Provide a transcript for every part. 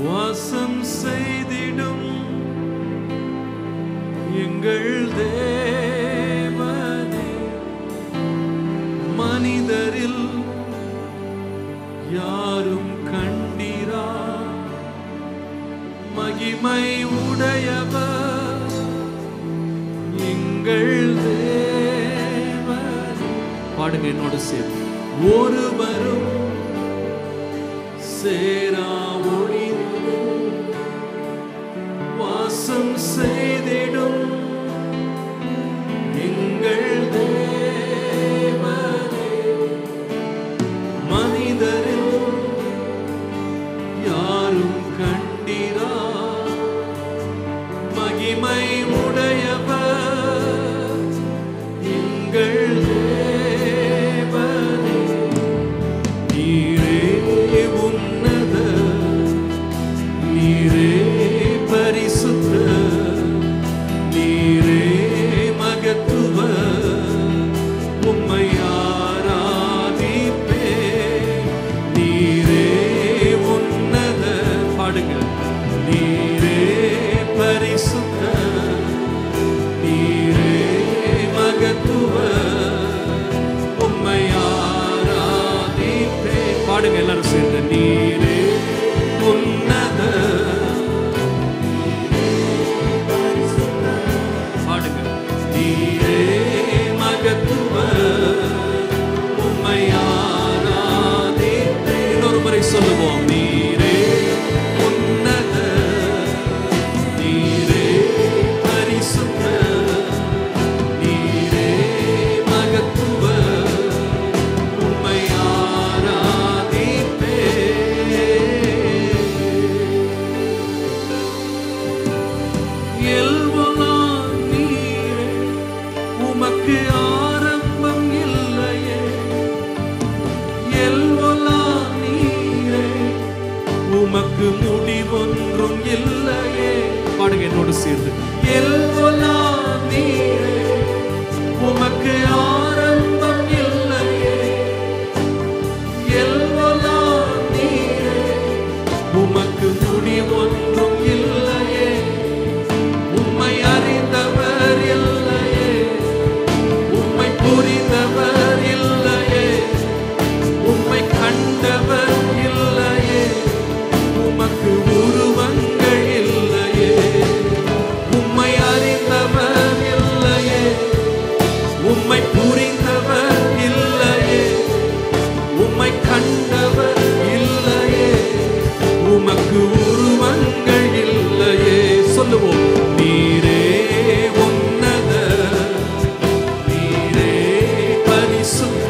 வாசம் செய்திடும் எங்கள் தேவனே மனிதரில் யாரும் கண்டீரா மகிமை உடையவர் எங்கள் தேவன் பாடுங்க என்னோட சேர்ந்து ஒருவரும் சேரா ஒளிந்து வாசம் செய்திடும் எங்கள் தேவனே மனிதரில் யாரும் கண்டிரா மகிமை உடையவர் எங்கள் தேவனே நீரே உன்னத நீரே பரிசுத்த நீரே மகத்துவ உம்மை ஆராதிப்பே நீரே உன்னத பாடுங்க நீரே பரிசுத்த நீரே மகத்துவ உம்மை ஆராதிப்பே பாடுங்க எல்லாரும் சேர்ந்து நீரே உன்னத பாடுங்க நீரே மகத்துவ உம்மை ஆராதிப்பே இன்னொரு முறை சொல்லுவோம் நீரே உன்னத நீரே பரிசுத்த நீரே மகத்துவ உம்மை ஆராதிப்பே எல்வலாம் நீரே உமக்கு ஆரம்பம் இல்லையே எல்வலாம் நீரே உமக்கு முடிவொன்றும் இல்லையே பாடுங்க என்னோடு சேர்ந்து எல்வலாம் நீரே உமக்கு ஆரம்பம் இல்லையே எல்வலாம் நீரே உமக்கு முடிவொன்றும் இல்லையே உம்மை அறிந்தவர் இல்லையே உம்மை புரிந்தவர் இல்லையே உம்மை கண்டவர் இல்லையே உமக்கு உருவங்கள் இல்லையே உம்மை அறிந்தவர் இல்லையே உம்மை புரிந்தவர் இல்லையே உம்மை கண்டவர் இல்லையே உமக்கு உருவங்கள் இல்லையே சொல்லுவோம் நீரே உன்னத நீரே பரிசுத்த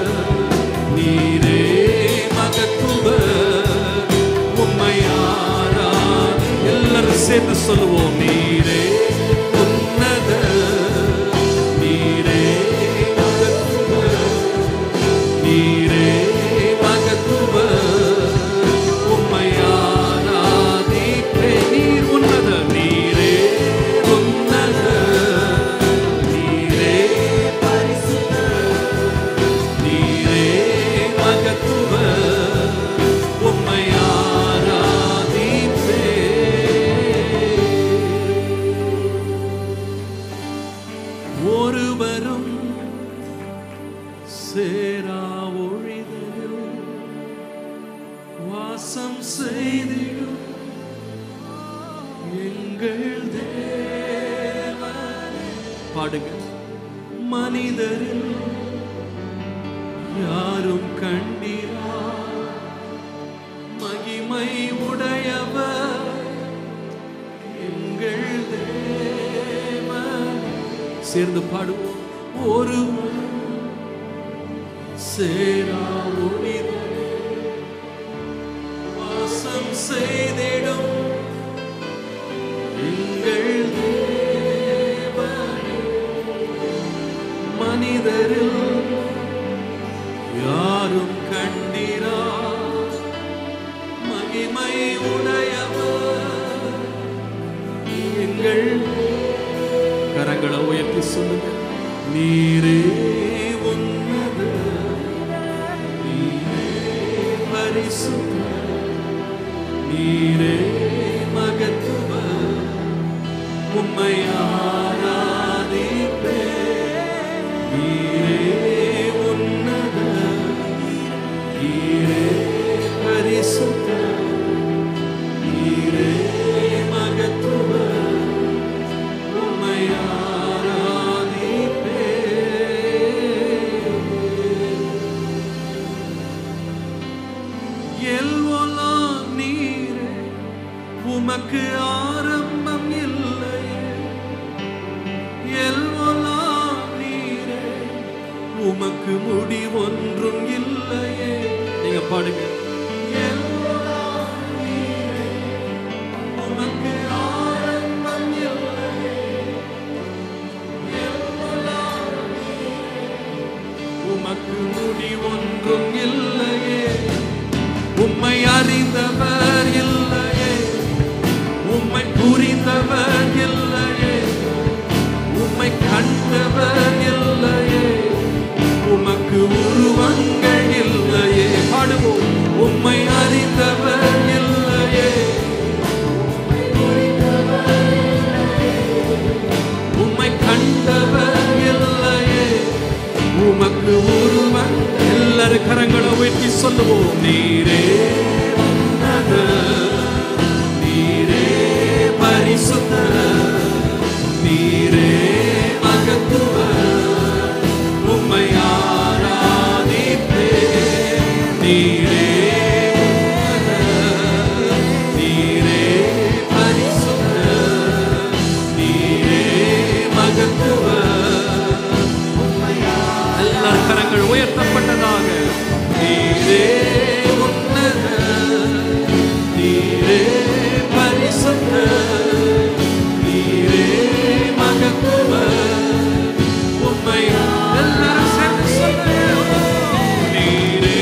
நீரே மகத்துவ உம்மை ஆராதி எல்லாரும் சேர்ந்து சொல்லுவோம் நீரே உன்னத நீரே மகத்துவ நீரே மகத்துவ உம்மை ஆராதிப்பே நீர் உன்னத நீரே உன்னத நீரே பரிசுத்த நீரே மகத்துவ உம்மை ஆராதிப்பே ஒருவரும் சேரா ஒழிதலில் வாசம் செய்திடும் எங்கள் தேவனே பாடுங்க மனிதரில் யாரும் கண்டீரா மகிமை உடையவர் எங்கள் தேவனே சேர்ந்து பாடுவோம் ஒரு சேரா ஒளிதலே வாசம் செய்திடும் எங்கள் தேவனே மனிதரில் யாரும் கண்டிரா மகிமை உடையவர் எங்கள் கரங்களை உயர்த்தி சொல்லுங்க நீரே உன்னத நீரே பரிசுத்த நீரே மகத்துவ உம்மை ஆராதிப்பே நீரே உன்னத நீரே பரிசுத்த நீரே மகத்துவ உம்மை ஆராதிப்பே எல்வொலா நீரே உமக்கு ஆரம்பம் இல்லையே எல்வொலா நீரே உமக்கு முடிவொன்றும் இல்லையே நீங்க பாடுங்க எல்வொலா நீரே, உமக்கு ஆரம்பம் இல்லையே. எல்வொலா நீரே, உமக்கு முடிவொன்றும் இல்லையே உம்மை அறிந்தவர் இல்லையே உம்மை புரிந்தவர் இல்லையே உம்மை கண்டவர் இல்லையே உமக்கு உருவங்கள் இல்லையே பாடுவோம் உம்மை அறிந்தவர் இல்லையே உம்மை கண்டவர் இல்லையே உமக்கு உருவம் எல்லாரும் கரங்களை உயர்த்தி சொல்லுவோம் நீரே உன்னத, நீரே பரிசுத்த நீரே மகத்துவ உம்மை ஆராதிப்பே நீரே உன்னத, நீரே பரிசுத்த நீரே மகத்துவ எல்லா கரங்கள் உயர்த்தப்பட்டதாக நீரே உன்னத நீரே பரிசுத்த நீரே மகத்துவ உம்மை எல்லாரும் சேர்ந்து சொல்லுங்க நீரே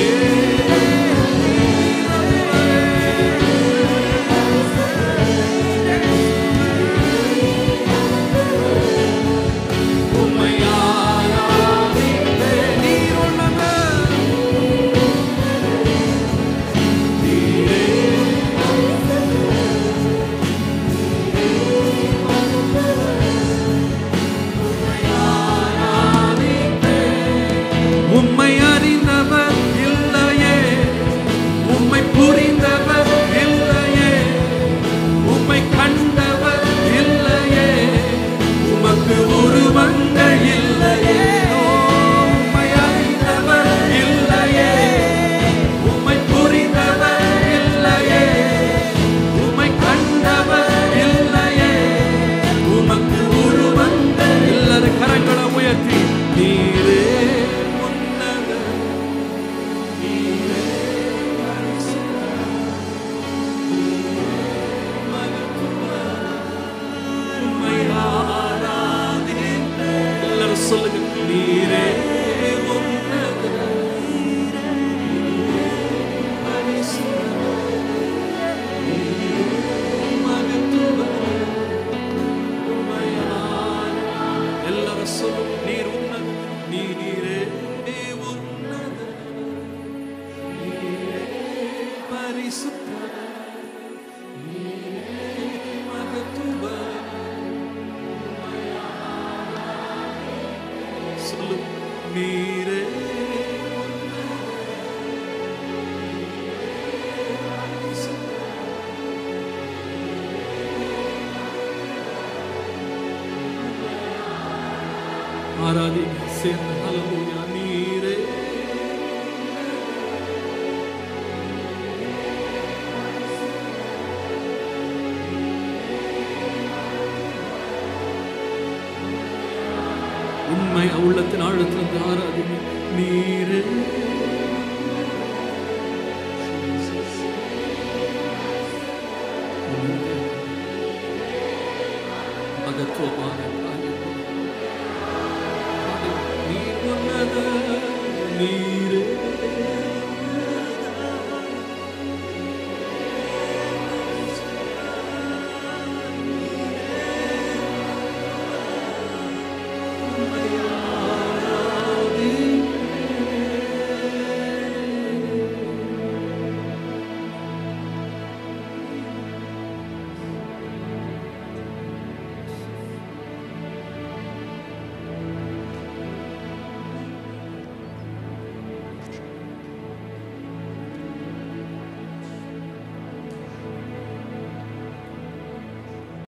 உம்மை ஆராதிப்பே நீர் உன்னத நீரே உம்மை அறிந்தவர் இல்லையே உம்மை புரிந்தவர் இல்லையே உம்மை கண்டவர் இல்லையே உமக்கு உருவங்கள் இல்லையே ஓ, உம்மை அறிந்தவர் இல்லையே உம்மை புரிந்தவர் இல்லையே உம்மை கண்டவர் இல்லையே உமக்கு உருவங்கள் எல்லாரும் கரங்களை உயர்த்தி நீரே உன்னத நீரே பரிசுத்த, மகத்துவ, உம்மை ஆராதிப்பே. எல்லாரும் சொல்லுங்க நீரே உன்னத, நீரே பரிசுத்த, நீரே மகத்துவ, உம்மை ஆராதி- எல்லாரும் சொல்லுங்க நீர் உன்னத நீரே உன்னத நீரே பரிசுத்த நீரே மகத்துவ சொல்லு நீரே ஆராதி சேர்ந்து ஹalleluya நீரே உண்மை உள்ளத்தின் ஆழத்திலிருந்து ஆராதிங்க நீரே மகத்துவமான காரியம் நீர் உன்னத நீர்